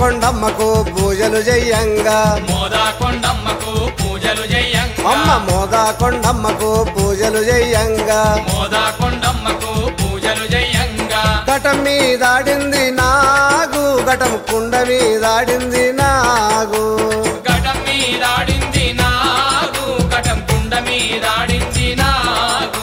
కొండమ్మకు పూజలు చెయ్యంగా మోదా కొండమ్మకు పూజలు చెయ్యంగా అమ్మ మోదా కొండమ్మకు పూజలు చెయ్యంగా మోదా కొండమ్మకు పూజలు చెయ్యంగా ఘటం మీదాడింది నాగు ఘటం కుండ మీదాడింది నాగు ఘటం మీదాడింది నాగు ఘటం కుండ మీదాడింది నాగు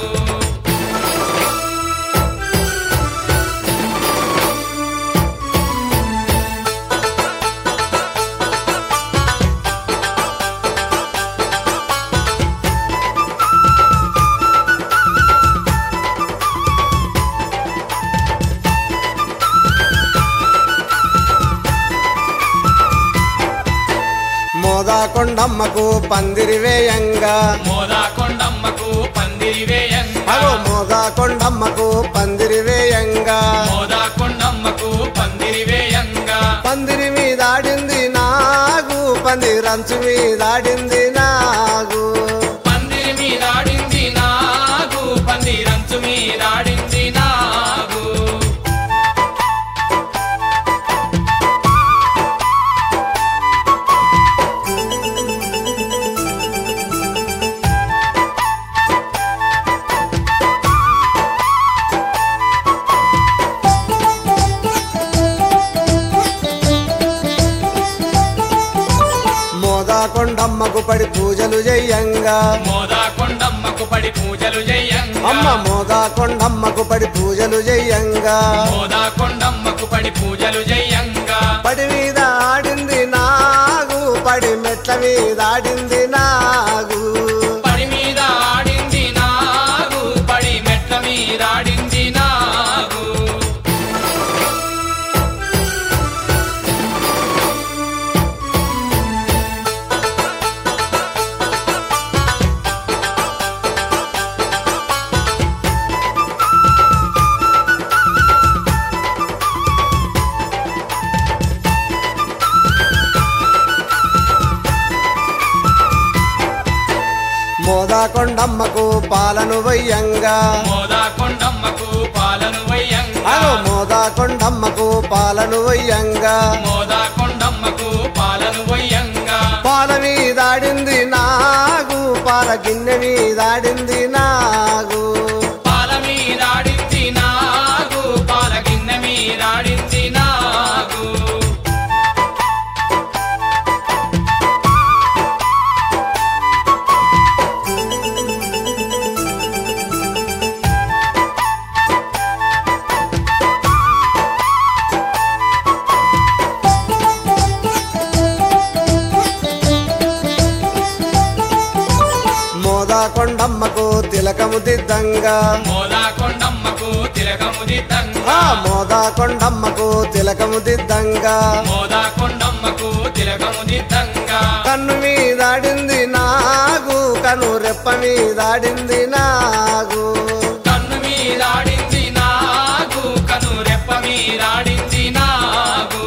మోదా కొండమ్మకు పందిరి వేయంగా మోదా కొండమ్మకు పందిరి వేయంగా అగో మోదా కొండమ్మకు పందిరి వేయంగా మోదా కొండమ్మకు పందిరి వేయంగా పందిరి మీదాడింది నాగు పందిరంచు మీదాడింది నాగు పందిరి మీదాడింది నాగు పందిరంచు మీదాడింది నాగు మోదా కొండమ్మకు పడి పూజలు చెయ్యంగా మోదా కొండమ్మకు పడి పూజలు చెయ్యంగా అమ్మ మోదా కొండమ్మకు పడి పూజలు చెయ్యంగా మోదా కొండమ్మకు పడి పూజలు చెయ్యంగా పడి మీద ఆడింది నాగు పడి మెట్ల మీద ఆడింది నాగు పడి మీద ఆడింది నాగు పడి మెట్ల మీద ఆడింది నాగు మోదా కొండమ్మకు పాలను వయ్యంగా మోదా కొండమ్మకు పాలను వయ్యంగా అగో మోదా కొండమ్మకు పాలను వయ్యంగా మోదా కొండమ్మకు పాలను వయ్యంగా పాల మీదాడింది నాగు పాల గిన్నె మీదాడింది నాగు పాల మీద ఆడింది నాగు పాల గిన్నె మీద ఆడింది నాగు మోదా కొండమ్మకు తిలకము దిద్దంగా మోదా కొండమ్మకు తిలకము దిద్దంగా ఆ మోదా కొండమ్మకు తిలకము దిద్దంగా మోదా కొండమ్మకు తిలకము దిద్దంగా కన్ను మీదాడింది నాగు కను రెప్ప మీదాడింది నాగు కన్ను మీద ఆడింది నాగు కను రెప్ప మీద ఆడింది నాగు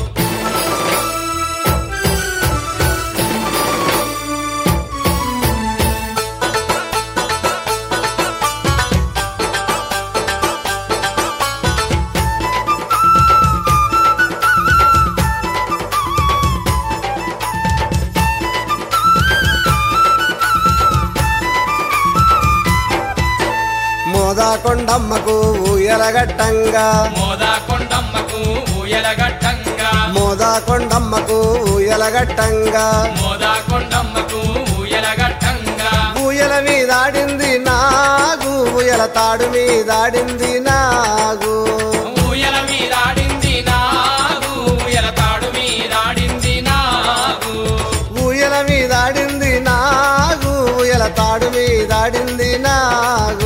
మోదా కొండమ్మకు ఊయలగట్టంగా మోదా కొండమ్మకు ఊయలగట్టంగా మోదా కొండమ్మకు ఊయలగట్టంగా మోదా కొండమ్మకు ఊయలగట్టంగా ఊయల మీదాడింది నాగు ఊయల తాడు మీదాడింది నాగు ఊయల మీద ఆడింది నాగు ఊయల తాడు మీద ఆడింది నాగు ఊయల మీదాడింది నాగు ఊయల తాడు మీదాడింది నాగు